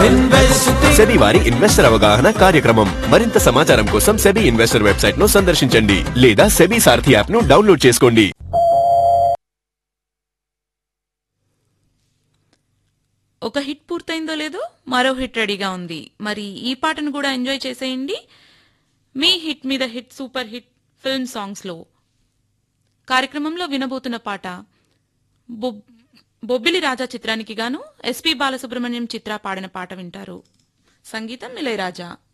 SEBI వారి investor అవగాహన కార్యక్రమం మరింత సమాచారం కోసం సెబీ ఇన్వెస్టర్ వెబ్సైట్ ను సందర్శించండి లేదా సెబీ సారథి యాప్ ను డౌన్లోడ్ చేసుకోండి ఒక హిట్ పూర్తయిందో లేదో మరో హిట్ రెడీగా ఉంది మరి ఈ పాటను కూడా ఎంజాయ్ చేసేయండి మీ హిట్ మీద హిట్ సూపర్ హిట్ ఫిల్మ్ సాంగ్స్లో కార్యక్రమంలో వినబోతున్న పాట బొబ్- బొబ్బిలి రాజా చిత్రానికి గాను ఎస్పి బాలసుబ్రహ్మణ్యం చిత్ర పాడిన పాట వింటారు సంగీతం ఇళయరాజా